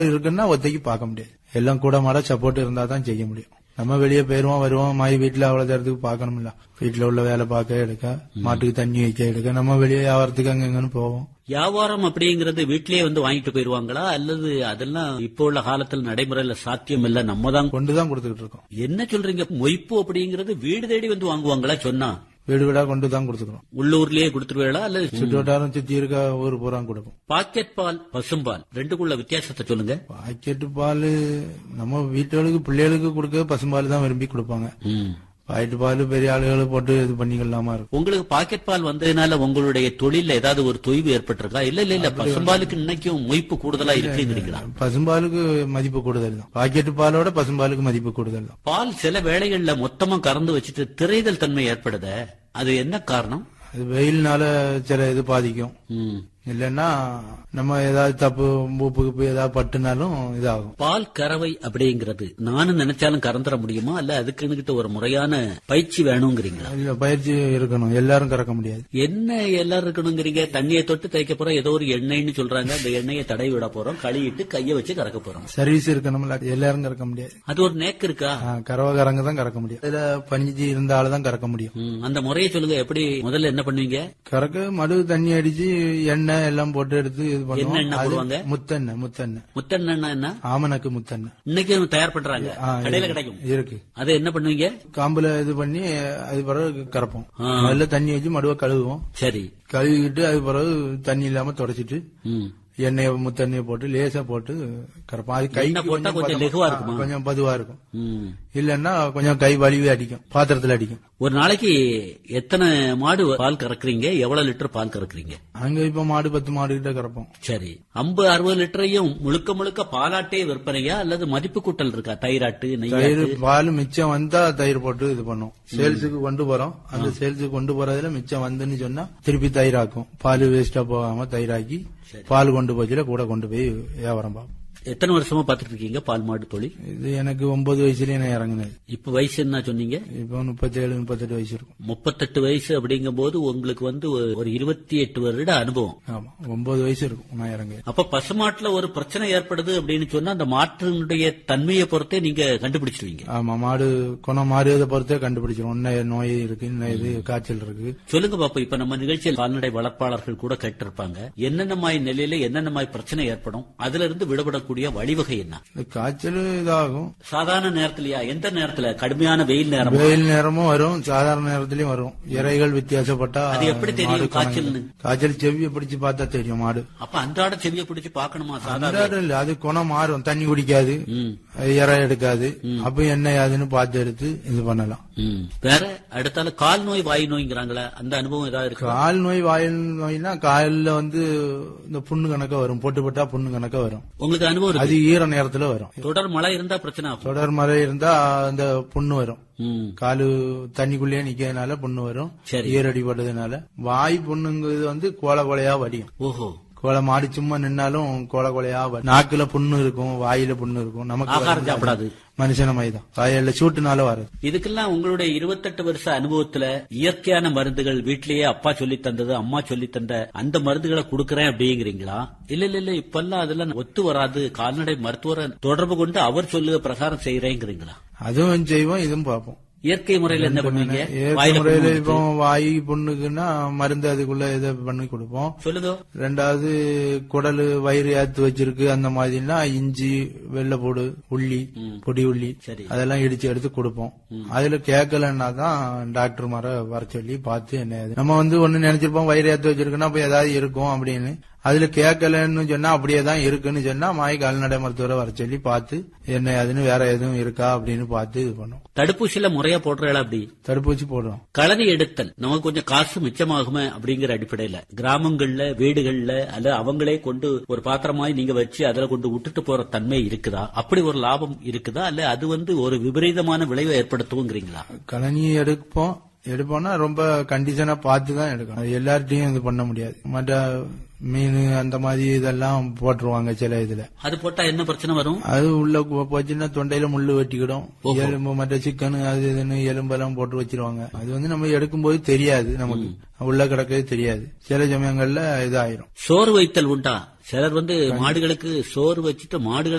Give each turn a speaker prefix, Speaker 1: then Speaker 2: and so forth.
Speaker 1: இருக்குன்னா ஒத்தைக்கு பார்க்க முடியாது எல்லாம் கூட மாட சப்போர்ட் இருந்தா தான் செய்ய முடியும் நம்ம வெளியே போயிருவோம் வருவோம் மாய் வீட்டுல அவ்வளவு நேரத்துக்கு பார்க்கணும்ல வீட்டுல உள்ள வேலை பார்க்க எடுக்க மாட்டுக்கு தண்ணி வைக்க எடுக்க நம்ம வெளியே வியாபாரத்துக்கு அங்க இங்கன்னு போவோம்
Speaker 2: வியாபாரம் அப்படிங்கறது வீட்லயே வந்து வாங்கிட்டு போயிருவாங்களா அல்லது அதெல்லாம் இப்போ உள்ள காலத்துல நடைமுறையில சாத்தியம் இல்ல நம்ம தான்
Speaker 1: கொண்டு தான் கொடுத்துக்கிட்டு இருக்கோம்
Speaker 2: என்ன சொல்றீங்க மொய்ப்பு அப்படிங்கறது வீடு தேடி வந்து வாங்குவாங்களா சொன்னா
Speaker 1: வீடு வீடா கொண்டு தான் கொடுத்துக்கிறோம்
Speaker 2: உள்ளூர்லயே கொடுத்துருவீங்களா அல்லது
Speaker 1: சுற்று வட்டாரம் சுத்தி இருக்க ஊர் பூரா கொடுப்போம்
Speaker 2: பாக்கெட் பால் பசும்பால் ரெண்டுக்குள்ள வித்தியாசத்தை சொல்லுங்க
Speaker 1: பாக்கெட்டு பால் நம்ம வீட்டுகளுக்கு பிள்ளைகளுக்கு கொடுக்க பசும்பால் தான் விரும்பி கொடுப்பாங்க
Speaker 2: ம்.
Speaker 1: பாக்கெட்டு பால் பெரிய ஆளுகளை போட்டு இது பண்ணிக்கலாமா இருக்கும்
Speaker 2: உங்களுக்கு பாக்கெட் பால் வந்ததுனால உங்களுடைய தொழில ஏதாவது ஒரு தொய்வு ஏற்பட்டிருக்கா இல்ல இல்ல இல்ல பசும்பாலுக்கு இன்னைக்கும் மொய்ப்பு கூடுதலா இருக்குங்கிறீங்களா
Speaker 1: பசும்பாலுக்கு மதிப்பு கூடுதல் தான் பாக்கெட்டு பாலோட பசும்பாலுக்கு மதிப்பு கூடுதல் தான்
Speaker 2: பால் சில வேளைகள்ல மொத்தமா கறந்து வச்சுட்டு திரைதல் தன்மை ஏற்படுத அது என்ன காரணம்
Speaker 1: அது வெயில்னால சில இது பாதிக்கும்
Speaker 2: ம்.
Speaker 1: இல்லைன்னா நம்ம ஏதாவது தப்பு உப்பு கிப்பு ஏதாவது பட்டுனாலும் இதாகும்
Speaker 2: பால் கறவை அப்படிங்கிறது நானும் நினைச்சாலும் கறந்துட முடியுமா அல்ல அதுக்குன்னுகிட்ட ஒரு முறையான பயிற்சி வேணுங்கிறீங்களா
Speaker 1: இல்ல பயிற்சி இருக்கணும் எல்லாரும் கறக்க முடியாது
Speaker 2: என்ன எல்லாரும் இருக்கணுங்கிறீங்க தண்ணியை தொட்டு தேய்க்க போறோம் ஏதோ ஒரு எண்ணெய்னு சொல்றாங்க அந்த எண்ணெயை தடவி விட போறோம் கழுவிட்டு கைய வச்சு கறக்க போறோம்
Speaker 1: சர்வீஸ் இருக்கணும்ல எல்லாரும் கறக்க முடியாது
Speaker 2: அது ஒரு நேக்கு இருக்கா
Speaker 1: ஆ, கறவைக்காரங்க தான் கறக்க முடியும் இதுல பஞ்சு இருந்தாலும் தான் கறக்க முடியும்
Speaker 2: ம், அந்த முறையை சொல்லுங்க எப்படி முதல்ல என்ன பண்ணுவீங்க
Speaker 1: கறக்க மடு தண்ணி அடிச்சு எண்ணெய் எல்லாம் போட்டு எடுத்து இது
Speaker 2: என்ன எண்ணெய்
Speaker 1: பண்ணுவோம்
Speaker 2: போடுவாங்க?
Speaker 1: அது முத்தெண்ணெய் முத்தெண்ணெய்
Speaker 2: முத்தெண்ணா என்ன
Speaker 1: ஆமணக்கு முத்தெண்ணெய்
Speaker 2: இன்னைக்கு தயார் பண்றாங்க
Speaker 1: ஆ,
Speaker 2: கடையில
Speaker 1: இருக்கு.
Speaker 2: கிடைக்கும்
Speaker 1: இருக்கு
Speaker 2: அது என்ன பண்ணுவீங்க
Speaker 1: காம்புல இது பண்ணி அது பிறகு கறப்போம்
Speaker 2: ஆ.
Speaker 1: முதல்ல தண்ணி வச்சு மடுவை கழுவுவோம்
Speaker 2: சரி
Speaker 1: கழுவிக்கிட்டு அது பிறகு தண்ணி இல்லாம தொடச்சிட்டு
Speaker 2: ம்.
Speaker 1: எண்ணெயை முத்தெண்ணெயை போட்டு லேசா போட்டு கறப்போம் அது கை
Speaker 2: எண்ணெய் போட்டா கொஞ்சம் லெகுவா இருக்குமா?
Speaker 1: கொஞ்சம் பதுவா இருக்கும்
Speaker 2: ம்.
Speaker 1: இல்லன்னா கொஞ்சம் கை வலிவே அடிக்கும் பாத்திரத்துல அடிக்கும்
Speaker 2: ஒரு நாளைக்கு எத்தனை மாடு பால் கறக்குறீங்க எவ்வளவு லிட்டர் பால் கறக்குறீங்க
Speaker 1: அங்க இப்ப மாடு பத்து மாடு கிட்ட கறப்போம்
Speaker 2: சரி ஐம்பது அறுபது லிட்டரையும் முழுக்க முழுக்க பாலாட்டே விற்பனையா அல்லது மதிப்பு கூட்டல் இருக்கா தயிராட்டு
Speaker 1: தயிர்
Speaker 2: நெய்யாட்டு
Speaker 1: பால் மிச்சம் வந்தா தயிர் போட்டு இது பண்ணும் சேல்ஸுக்கு கொண்டு போறோம் அந்த சேல்ஸுக்கு கொண்டு போறதுல மிச்சம் வந்துன்னு சொன்னா திருப்பி தயிராக்கும் பால் வேஸ்டா போகாம தயிராக்கி பால் கொண்டு போச்சுல கூட கொண்டு போய் வியாபாரம் பார்ப்போம்
Speaker 2: எத்தனை வருஷமா பாத்துட்டு இருக்கீங்க பால் மாடு தொழில்
Speaker 1: இது எனக்கு ஒன்பது வயசுலயே நான் இறங்குனது
Speaker 2: இப்ப வயசு என்ன சொன்னீங்க
Speaker 1: இப்போ முப்பத்தேழு முப்பத்தெட்டு வயசு இருக்கும்
Speaker 2: முப்பத்தெட்டு வயசு அப்படிங்கும் போது உங்களுக்கு வந்து ஒரு- ஒரு இருபத்தி எட்டு வருட அனுபவம்
Speaker 1: ஆமா ஒன்பது வயசு இருக்கும் நான் இறங்க
Speaker 2: அப்ப பசுமாட்டுல ஒரு பிரச்சனை ஏற்படுது அப்படின்னு சொன்னா அந்த மாற்றினுடைய தன்மையை பொறுத்தே நீங்க கண்டுபிடிச்சிருவீங்க
Speaker 1: ஆமா மாடு குணம் மாறியதை பொறுத்தே கண்டுபிடிச்சிடும் இன்ன நோய் இருக்கு இன்ன இது காய்ச்சல் இருக்கு
Speaker 2: சொல்லுங்க பாப்பா இப்ப நம்ம நிகழ்ச்சியில் கால்நடை வளர்ப்பாளர்கள் கூட கேட்டிருப்பாங்க என்னென்ன மாதிரி நிலையில என்னென்ன மாதிரி பிரச்சனை ஏற்படும் அதுல இருந்து விடுபடக்கூடிய வழிவகை என்ன
Speaker 1: இந்த காய்ச்சல் இதாகும்
Speaker 2: சாதாரண நேரத்திலயா எந்த நேரத்துல கடுமையான வெயில் நேரம்
Speaker 1: வெயில் நேரமும் வரும் சாதாரண நேரத்திலயும் வரும் இறைகள் வித்தியாசப்பட்டா
Speaker 2: அது எப்படி தெரியும்
Speaker 1: மாடு
Speaker 2: காய்ச்சல்னு?
Speaker 1: கணக்கு. காய்ச்சல் செவியை பிடிச்சு பார்த்தா தெரியும் மாடு
Speaker 2: அப்ப அன்றாட செவியை பிடிச்சு பார்க்கணுமா சாதாரண
Speaker 1: அன்றாடம் இல்ல அது குணம் மாறும் தண்ணி குடிக்காது
Speaker 2: ம்,
Speaker 1: இறை எடுக்காது அப்ப என்ன யாதுன்னு பார்த்து எடுத்து இது பண்ணலாம்
Speaker 2: ம். வேற அடுத்தால கால் நோய் வாய் நோய்ங்கிறாங்களே அந்த அனுபவம் ஏதாவது இருக்கு
Speaker 1: கால் நோய் வாயில் நோய்னா காலில் வந்து இந்த புண்ணு கணக்கா வரும் பொட்டு பொட்டா புண்ணு கணக்கா வரும்
Speaker 2: உங்களுக்கு அனுபவம் இருக்கு
Speaker 1: அது ஈர நேரத்துல வரும்
Speaker 2: தொடர் மழை இருந்தா பிரச்சனை ஆகும்
Speaker 1: தொடர் மழை இருந்தா அந்த புண்ணு வரும்
Speaker 2: ம்,
Speaker 1: காலு தண்ணிக்குள்ளேயே நிக்கிறதுனால புண்ணு வரும்
Speaker 2: சரி.
Speaker 1: ஈரடி பட்டதுனால வாய் புண்ணுங்கிறது வந்து கோல கோலையா வடியும்
Speaker 2: ஓஹோ
Speaker 1: கோலை மாடி சும்மா நின்னாலும் கோல கோலையா வரும் நாக்குல புண்ணு இருக்கும் வாயில புண்ணு இருக்கும் நமக்கு
Speaker 2: ஆகாரம்
Speaker 1: வந்து
Speaker 2: சாப்பிடாது
Speaker 1: மனுஷன மைதான் வாயில சூட்டுனால வரும்
Speaker 2: இதுக்கெல்லாம் உங்களுடைய இருபத்தெட்டு வருஷ அனுபவத்துல இயற்கையான மருந்துகள் வீட்லயே அப்பா சொல்லி தந்தது அம்மா சொல்லி தந்த அந்த மருந்துகளை கொடுக்கறேன் அப்படிங்கிறீங்களா இல்ல இல்ல இல்ல இப்பெல்லாம் அதெல்லாம் ஒத்து வராது கால்நடை மருத்துவரை தொடர்பு கொண்டு அவர் சொல்லுக பிரகாரம் செய்யறேங்கிறீங்களா
Speaker 1: அதுவும் செய்வோம் இதுவும் பார்ப்போம்
Speaker 2: இயற்கை முறையில என்ன பண்ணுவீங்க
Speaker 1: இயற்கை
Speaker 2: வாயில
Speaker 1: முறையில
Speaker 2: புண்ணு
Speaker 1: இப்போ வாய் புண்ணுக்குன்னா மருந்து அதுக்குள்ள இதை பண்ணி கொடுப்போம்
Speaker 2: சொல்லுங்க
Speaker 1: ரெண்டாவது குடல் வயிறு ஏத்து வச்சிருக்கு அந்த மாதிரினா இஞ்சி வெள்ளைப்பூடு உள்ளி பொடி உள்ளி
Speaker 2: சரி.
Speaker 1: அதெல்லாம் இடிச்சு எடுத்து கொடுப்போம் அதுல கேட்கலன்னா தான் டாக்டர் மார வர சொல்லி பார்த்து என்ன ஏது. நம்ம வந்து ஒண்ணு நினைச்சிருப்போம் வயிறு ஏத்து வச்சிருக்குன்னா அப்ப ஏதாவது இருக்கும் அப்படின்னு அதுல கேட்கலன்னு சொன்னா அப்படியே தான் இருக்குன்னு சொன்னா மாய் கால்நடை மருத்துவரை வர சொல்லி பார்த்து என்ன அதுன்னு வேற எதுவும் இருக்கா அப்படின்னு பார்த்து இது பண்ணும்
Speaker 2: தடுப்பூசியில முறையா போடுறீங்களா அப்படி
Speaker 1: தடுப்பூசி போடுறோம்
Speaker 2: களரி எடுத்தல் நமக்கு கொஞ்சம் காசு மிச்சமாகுமே அப்படிங்கிற அடிப்படையில கிராமங்கள்ல வீடுகள்ல அல்ல அவங்களே கொண்டு ஒரு பாத்திரமாய் நீங்க வச்சு அதுல கொண்டு விட்டுட்டு போற தன்மை இருக்குதா அப்படி ஒரு லாபம் இருக்குதா அல்ல அது வந்து ஒரு விபரீதமான விளைவை ஏற்படுத்துவோங்கிறீங்களா
Speaker 1: கழனி எடுப்போம் எடுப்போம்னா ரொம்ப கண்டிஷனா பார்த்து தான் எடுக்கணும் அது எல்லார்ட்டையும் இது பண்ண முடியாது மற்ற மீன் அந்த மாதிரி இதெல்லாம் போட்டுருவாங்க சில இதுல
Speaker 2: அது போட்டா என்ன பிரச்சனை வரும்
Speaker 1: அது உள்ள போ- போச்சுன்னா தொண்டையில முள்ளு வெட்டிக்கிடும் எலும்பு மற்ற சிக்கன் அது இதுன்னு எலும்பெல்லாம் போட்டு வச்சிருவாங்க அது வந்து நம்ம எடுக்கும்போது தெரியாது நமக்கு உள்ள கிடக்கிறது தெரியாது சில சமயங்கள்ல இதாயிரும்
Speaker 2: சோறு வைத்தல் உண்டா சிலர் வந்து மாடுகளுக்கு சோறு வச்சுட்டு மாடுகளை